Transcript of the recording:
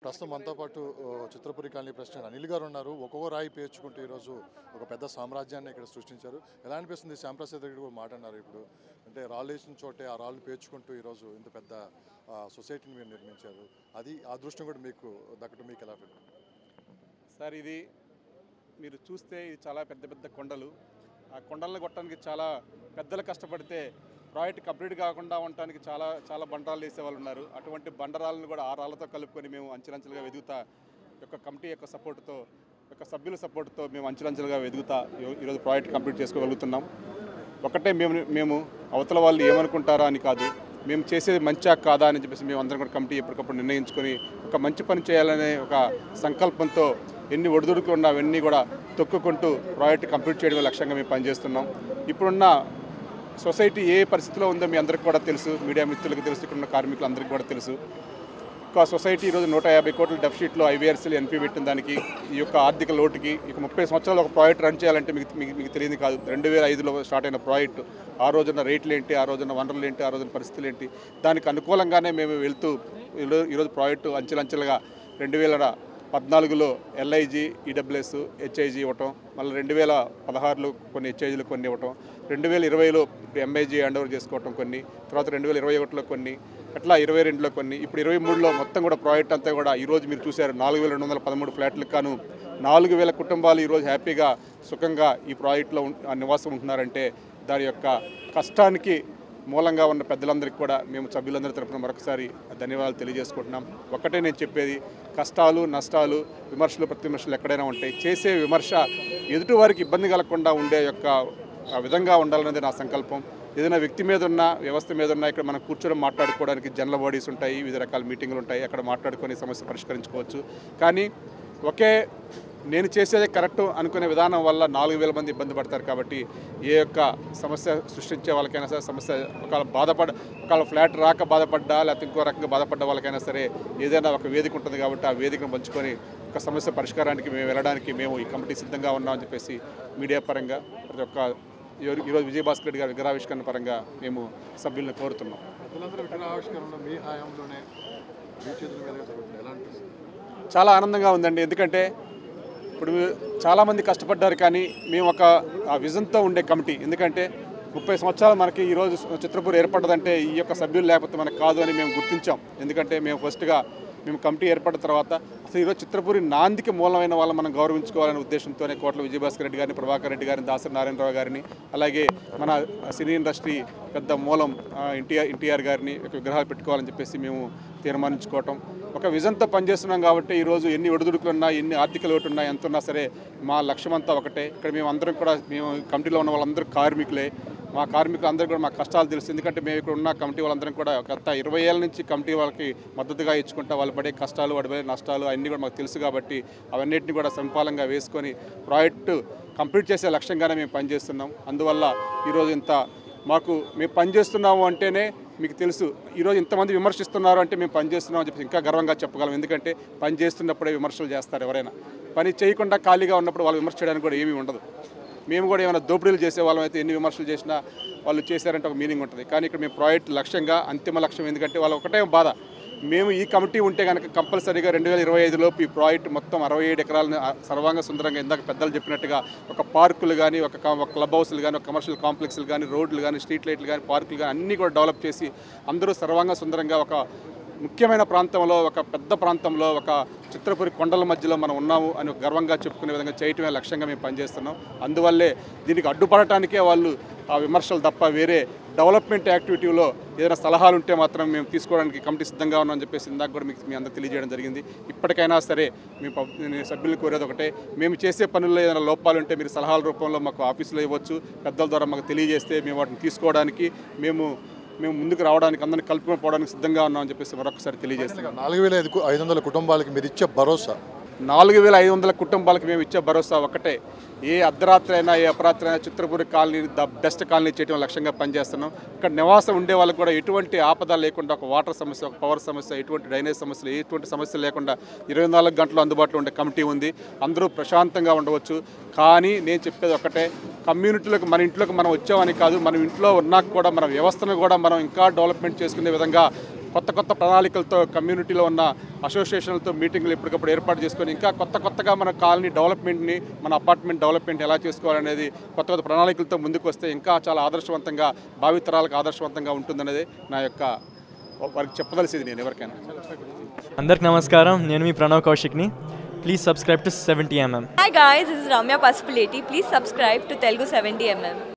ప్రస్తుతం మనతో పాటు ఆ, చిత్రపురి కాలనీ ప్రెసిడెంట్ అనిల్ గారు ఉన్నారు ఒక్కొక్క రాయి పేర్చుకుంటూ ఈరోజు ఒక పెద్ద సామ్రాజ్యాన్ని ఇక్కడ సృష్టించారు ఎలా అనిపిస్తుంది శ్యాంప్రసాద్ రెడ్డి కూడా మాట్లాడినారు ఇప్పుడు అంటే రాళ్ళు వేసిన చోటే ఆ రాళ్ళు పేర్చుకుంటూ ఈరోజు ఇంత పెద్ద ఆ, సొసైటీని మీరు నిర్మించారు అది ఆ దృష్టం కూడా మీకు దక్కడం మీకు ఎలా ఫీల్ సార్ ఇది మీరు చూస్తే ఇది చాలా పెద్ద పెద్ద కొండలు ఆ కొండలను కొట్టడానికి చాలా పెద్దలు కష్టపడితే ప్రాజెక్ట్ కంప్లీట్ కాకుండా ఉండటానికి చాలా చాలా బండరాలు వేసే వాళ్ళు ఉన్నారు అటువంటి బండరాలను కూడా ఆ రాళ్ళతో కలుపుకొని మేము అంచెలంచెలుగా వెదుగుతా యొక్క కమిటీ యొక్క సపోర్ట్తో యొక్క సభ్యుల సపోర్ట్తో మేము అంచెలంచెలుగా వెదుగుతా ఈ- ఈరోజు ప్రాజెక్ట్ కంప్లీట్ చేసుకోగలుగుతున్నాం ఒకటే మేము మేము అవతల వాళ్ళు ఏమనుకుంటారా అని కాదు మేము చేసేది మంచా కాదా అని చెప్పేసి మేము అందరం కూడా కమిటీ ఎప్పటికప్పుడు నిర్ణయించుకొని ఒక మంచి పని చేయాలనే ఒక సంకల్పంతో ఎన్ని ఒడిదుడుకులు ఉన్నా అవన్నీ కూడా తొక్కుకుంటూ ప్రాజెక్ట్ కంప్లీట్ చేయడమే లక్ష్యంగా మేము పనిచేస్తున్నాం ఇప్పుడున్న సొసైటీ ఏ పరిస్థితిలో ఉందో మీ అందరికీ కూడా తెలుసు మీడియా మిత్రులకు తెలుసు ఇక్కడ ఉన్న కార్మికులందరికీ కూడా తెలుసు ఒక సొసైటీ ఈరోజు నూట యాభై కోట్ల డెఫిసిట్లో ఐవీఆర్సీలు ఎన్పీ పెట్టిన దానికి ఈ యొక్క ఆర్థిక లోటుకి ఇక ముప్పై సంవత్సరాలు ఒక ప్రాజెక్ట్ రన్ చేయాలంటే మీకు మీకు మీకు తెలియదు కాదు రెండు వేల ఐదులో స్టార్ట్ అయిన ప్రాజెక్ట్ ఆ రోజున రేట్లు ఏంటి ఆ రోజున వనరులు ఏంటి ఆ రోజున పరిస్థితులు ఏంటి దానికి అనుకూలంగానే మేము వెళ్తూ ఈరో- ఈరోజు ప్రాజెక్టు అంచెలంచెలుగా రెండు వేల పద్నాలుగులో ఎల్ఐజి ఈడబ్ల్యూఎస్ హెచ్ఐజి ఇవ్వటం మళ్ళీ రెండు వేల పదహారులో కొన్ని హెచ్ఐజీలు కొన్ని ఇవ్వటం రెండు వేల ఇరవైలో ఇప్పుడు ఎంఐజీ హ్యాండ్ ఓవర్ చేసుకోవటం కొన్ని తర్వాత రెండు వేల ఇరవై ఒకటిలో కొన్ని అట్లా ఇరవై రెండులో కొన్ని ఇప్పుడు ఇరవై మూడులో మొత్తం కూడా ప్రాజెక్ట్ అంతా కూడా ఈరోజు మీరు చూశారు నాలుగు వేల రెండు వందల పదమూడు ఫ్లాట్లకు కాను నాలుగు వేల కుటుంబాలు ఈరోజు హ్యాపీగా సుఖంగా ఈ ప్రాజెక్టులో ఉం- ఆ నివాసం ఉంటున్నారంటే దాని యొక్క కష్టానికి మూలంగా ఉన్న పెద్దలందరికీ కూడా మేము సభ్యులందరి తరపున మరొకసారి ధన్యవాదాలు తెలియజేసుకుంటున్నాం ఒక్కటే నేను చెప్పేది కష్టాలు నష్టాలు విమర్శలు ప్రతివిమర్శలు ఎక్కడైనా ఉంటాయి చేసే విమర్శ ఎదుటి వారికి ఇబ్బంది కలగకుండా ఉండే యొక్క ఆ విధంగా ఉండాలనేది నా సంకల్పం ఏదైనా వ్యక్తి మీద ఉన్న వ్యవస్థ మీద ఉన్న ఇక్కడ మనం కూర్చొని మాట్లాడుకోవడానికి జనరల్ బాడీస్ ఉంటాయి వివిధ రకాల మీటింగులు ఉంటాయి అక్కడ మాట్లాడుకొని సమస్య పరిష్కరించుకోవచ్చు కానీ ఒకే నేను చేసేదే కరెక్ట్ అనుకునే విధానం వల్ల నాలుగు వేల మంది ఇబ్బంది పడతారు కాబట్టి ఏ యొక్క సమస్య సృష్టించే వాళ్ళకైనా సరే సమస్య ఒకవేళ బాధపడ ఒకవేళ ఫ్లాట్ రాక బాధపడ్డా లేకపోతే ఇంకో రకంగా బాధపడ్డ వాళ్ళకైనా సరే ఏదైనా ఒక వేదిక ఉంటుంది కాబట్టి ఆ వేదికను పంచుకొని ఒక సమస్య పరిష్కారానికి మేము వెళ్ళడానికి మేము ఈ కమిటీ సిద్ధంగా ఉన్నామని చెప్పేసి మీడియా పరంగా ప్రతి ఒక్క ఈరో- ఈరోజు విజయభాస్కర్ రెడ్డి గారి విగ్రహావిష్కరణ పరంగా మేము సభ్యులను కోరుతున్నాం ప్రజలందరూ విగ్రహావిష్కరణ మీ హయాంలోనే మీ చేతుల మీదుగా జరుగుతుంది ఎలా అనిపిస్తుంది చాలా ఆనందంగా ఉందండి ఎందుకంటే ఇప్పుడు చాలామంది కష్టపడ్డారు కానీ మేము ఒక ఆ విజన్తో ఉండే కమిటీ ఎందుకంటే ముప్పై సంవత్సరాలు మనకి ఈరోజు చిత్రపూర్ ఏర్పడ్డదంటే ఈ యొక్క సభ్యులు లేకపోతే మనకు కాదు అని మేము గుర్తించాం ఎందుకంటే మేము ఫస్ట్గా మేము కమిటీ ఏర్పడిన తర్వాత అసలు ఈరోజు చిత్రపూరి నాందికి మూలమైన వాళ్ళని మనం గౌరవించుకోవాలనే ఉద్దేశంతోనే కోట్ల విజయభాస్కర్ రెడ్డి గారిని ప్రభాకర్ రెడ్డి గారిని దాసరి నారాయణరావు గారిని అలాగే మన సినీ ఇండస్ట్రీ పెద్ద మూలం ఎన్టీఆర్ ఎన్టీఆర్ గారిని ఒక విగ్రహాలు పెట్టుకోవాలని చెప్పేసి మేము తీర్మానించుకోవటం ఒక విజన్తో పనిచేస్తున్నాం కాబట్టి ఈరోజు ఎన్ని ఒడిదుడుకులు ఉన్నా ఎన్ని ఆర్థిక లోటు ఉన్నా ఎంత ఉన్నా సరే మా లక్ష్యం అంతా ఒకటే ఇక్కడ మేము అందరం కూడా మేము కమిటీలో ఉన్న వాళ్ళందరూ కార్మికులే మా కార్మికులు అందరూ కూడా మా కష్టాలు తెలుసు ఎందుకంటే మేము ఇక్కడ ఉన్న కమిటీ వాళ్ళందరం కూడా గత ఇరవై ఏళ్ళ నుంచి కమిటీ వాళ్ళకి మద్దతుగా ఇచ్చుకుంటా వాళ్ళు పడే కష్టాలు వాడి పడే నష్టాలు అన్నీ కూడా మాకు తెలుసు కాబట్టి అవన్నిటిని కూడా సంపాలంగా వేసుకొని ప్రాజెక్టు కంప్లీట్ చేసే లక్ష్యంగానే మేము పనిచేస్తున్నాం అందువల్ల ఈరోజు ఇంత మాకు మేము పనిచేస్తున్నాము అంటేనే మీకు తెలుసు ఈరోజు ఇంతమంది విమర్శిస్తున్నారు అంటే మేము పనిచేస్తున్నాం అని చెప్పి ఇంకా గర్వంగా చెప్పగలం ఎందుకంటే పని చేస్తున్నప్పుడే విమర్శలు చేస్తారు ఎవరైనా పని చేయకుండా ఖాళీగా ఉన్నప్పుడు వాళ్ళు విమర్శ చేయడానికి కూడా ఏమీ ఉండదు మేము కూడా ఏమైనా దోపిడీలు చేసే వాళ్ళం అయితే ఎన్ని విమర్శలు చేసినా వాళ్ళు చేశారంటే ఒక మీనింగ్ ఉంటుంది కానీ ఇక్కడ మేము ప్రాజెక్ట్ లక్ష్యంగా అంతిమ లక్ష్యం ఎందుకంటే వాళ్ళు ఒకటే బాధ మేము ఈ కమిటీ ఉంటే కనుక కంపల్సరీగా రెండు వేల ఇరవై ఐదులోపు ఈ ప్రాజెక్ట్ మొత్తం అరవై ఏడు ఎకరాలను ఆ, సర్వాంగ సుందరంగా ఇందాక పెద్దలు చెప్పినట్టుగా ఒక పార్కులు కానీ ఒక క- ఒక క్లబ్ హౌస్లు కానీ ఒక కమర్షియల్ కాంప్లెక్స్లు కానీ రోడ్లు కానీ స్ట్రీట్ లైట్లు కానీ పార్కులు కానీ అన్నీ కూడా డెవలప్ చేసి అందరూ సర్వాంగ సుందరంగా ఒక ముఖ్యమైన ప్రాంతంలో ఒక పెద్ద ప్రాంతంలో ఒక చిత్రపురి కొండల మధ్యలో మనం ఉన్నాము అని ఒక గర్వంగా చెప్పుకునే విధంగా చేయటమే లక్ష్యంగా మేము పనిచేస్తున్నాం అందువల్లే దీనికి అడ్డుపడటానికే వాళ్ళు ఆ విమర్శలు తప్ప వేరే డెవలప్మెంట్ యాక్టివిటీలో ఏదైనా సలహాలు ఉంటే మాత్రం మేము తీసుకోవడానికి కమిటీ సిద్ధంగా ఉన్నామని చెప్పేసి ఇందాక కూడా మీకు మీ అందరూ తెలియజేయడం జరిగింది ఇప్పటికైనా సరే మీ పబ్- నేను సభ్యులు కోరేది ఒకటే మేము చేసే పనుల్లో ఏదైనా లోపాలు ఉంటే మీరు సలహాల రూపంలో మాకు ఆఫీసులో ఇవ్వచ్చు పెద్దల ద్వారా మాకు తెలియజేస్తే మేము వాటిని తీసుకోవడానికి మేము మేము ముందుకు రావడానికి అందరిని కలుపుకొని పోవడానికి సిద్ధంగా ఉన్నామని చెప్పేసి మరొకసారి తెలియజేస్తాం నాలుగు వేల ఐదు ఐదు వందల కుటుంబాలకి మీరు ఇచ్చే భరోసా నాలుగు వేల ఐదు వందల కుటుంబాలకు మేము ఇచ్చే భరోసా ఒకటే ఏ అర్ధరాత్రి అయినా ఏ అపరాత్రి అయినా Chitrapuri colony the best colony చేయడం లక్ష్యంగా పనిచేస్తున్నాం ఇక్కడ నివాసం ఉండే వాళ్ళకి కూడా ఎటువంటి ఆపద లేకుండా ఒక వాటర్ సమస్య ఒక పవర్ సమస్య ఎటువంటి డ్రైనేజ్ సమస్యలు ఎటువంటి సమస్య లేకుండా ఇరవై నాలుగు గంటలు అందుబాటులో ఉండే కమిటీ ఉంది అందరూ ప్రశాంతంగా ఉండవచ్చు కానీ నేను చెప్పేది ఒకటే కమ్యూనిటీలకు మన ఇంట్లోకి మనం వచ్చామని కాదు మనం ఇంట్లో ఉన్నాక కూడా మన వ్యవస్థను కూడా మనం ఇంకా డెవలప్మెంట్ చేసుకునే విధంగా కొత్త కొత్త ప్రణాళికలతో కమ్యూనిటీలో ఉన్న అసోసియేషన్లతో మీటింగ్లు ఎప్పటికప్పుడు ఏర్పాటు చేసుకొని ఇంకా కొత్త కొత్తగా మన కాలనీ డెవలప్మెంట్ని మన అపార్ట్మెంట్ డెవలప్మెంట్ ఎలా చేసుకోవాలనేది కొత్త కొత్త ప్రణాళికలతో ముందుకు వస్తే ఇంకా చాలా ఆదర్శవంతంగా భావితరాలకు ఆదర్శవంతంగా ఉంటుందనేది నా యొక్క వారికి చెప్పదలసింది నేను ఎవరికైనా అందరికి నమస్కారం నేను మీ ప్రణవ్ కౌశిక్ని please subscribe to seventy MM Hi guys, this is Ramya Pasupuleti. Please subscribe to Telugu 70mm.